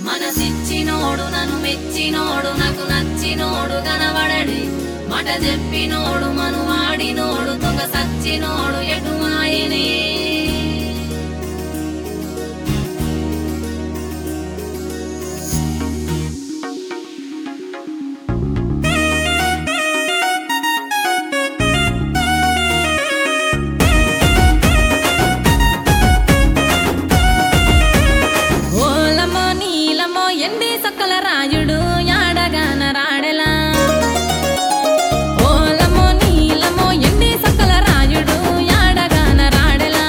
మనసిచ్చినోడు నన్ను మెచ్చినోడు నాకు నచ్చినోడు కనబడడి మాట చెప్పినోడు మను వాడినోడు తొగ సచ్చినోడు ఎటు మాయనే ఓలమో నీలమో ఎండి సక్కల రాయుడు యాడగాన రాడెలా ఓలమో నీలమో ఎండి సక్కల రాయుడు యాడగాన రాడెలా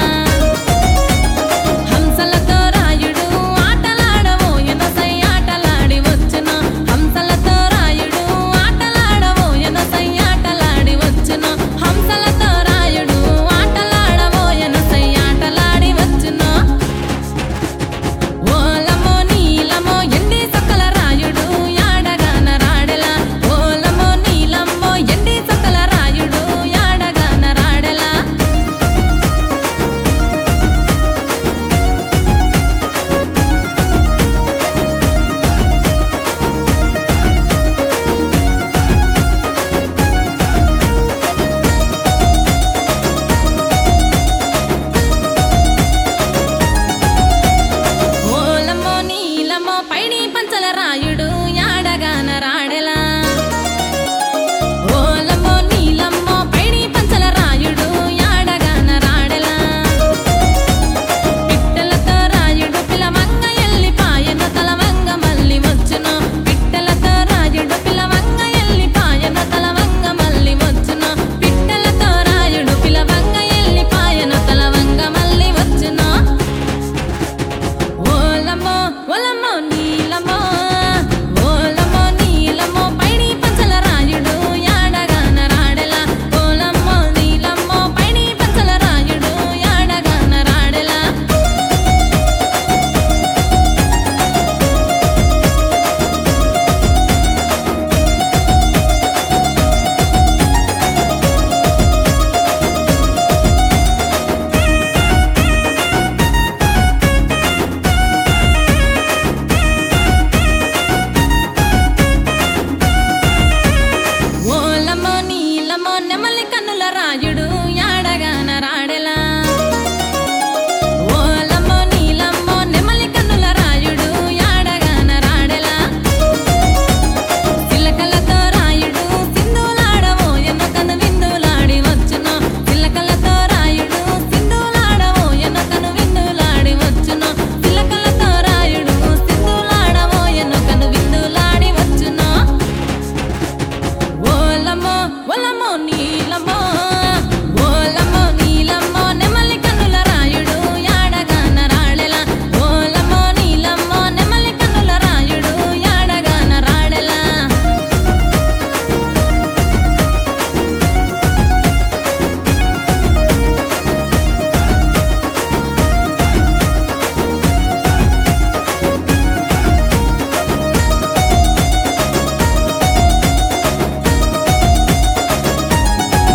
హంసలతో రాయుడు ఆటలాడవో ఎనసై ఆటలాడి వచ్చును హంసలతో రాయుడు ఆటలాడవో ఎనసై ఆటలాడి వచ్చును హంసలతో రాయుడు ఆటలాడవో ఎనసై ఆటలాడి వచ్చును ఓలమో నీలమో ఎండి సకల రాయుడు యాడగాన రాడెలా ఓలమో నీలమ్మో ఎండి సకల రాయుడు యాడగాన రాడెలా ఓలమో నీలమో పైడి పంచల రాయుడు యాడగాన రాడెలా ఓలమో నీలమ్మో పైడి పంచల రాయుడు యాడగాన రాడెలా పిట్టలతో రాయుడు పిలవంగ ఎల్లిపాయన తలవంగ మల్లి వచ్చును పిట్టలతో రాయుడు పిలవంగ ఎల్లిపాయన తలవంగ మల్లి వచ్చును పిట్టలతో రాయుడు పిలవంగ ఎల్లిపాయన తలవంగ మల్లి వచ్చును ఓలమో ఓలమో నీలమో ఓలమో నీలమో పైడి పంచల రాయుడు యాడగాన రాడెలా ఓలమ్మో నీలమ్మో పైడి పంచల రాయుడు యాడగాన రాడెలా ఓలమో నీలమో నెమలి కన్నుల రాయుడు యాడగాన రాడెలా ఓలమో నీలమ్మో నెమలి కన్నుల రాయుడు యాడగాన రాడెలా చిలకలతో రాయుడు సింధులాడవో ఎన్నకను విందులాడి వచ్చును చిలకలతో రాయుడు సింధులాడవో ఎన్నకను విందులాడి వచ్చును చిలకలతో రాయుడు సింధులాడవో ఎన్నకను విందులాడి వచ్చును ఓలమో ఓలమో నీలమో ఓలమో నీలమ్మో నెమలి కన్నుల రాయుడు యాడగాన రాడెలా ఓలమో నీలమ్మో నెమలి కన్నుల రాయుడు యాడగాన రాడెలా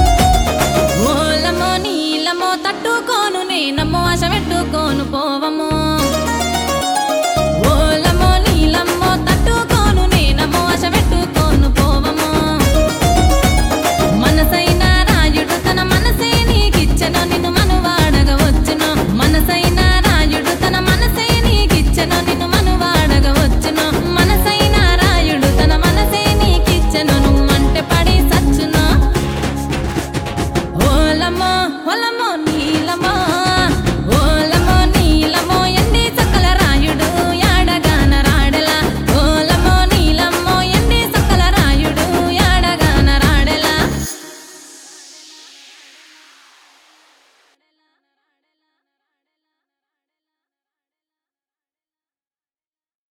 ఓలమో నీలమో తట్టుకోను నేనమ్మో ఆశ పెట్టుకోను పోవము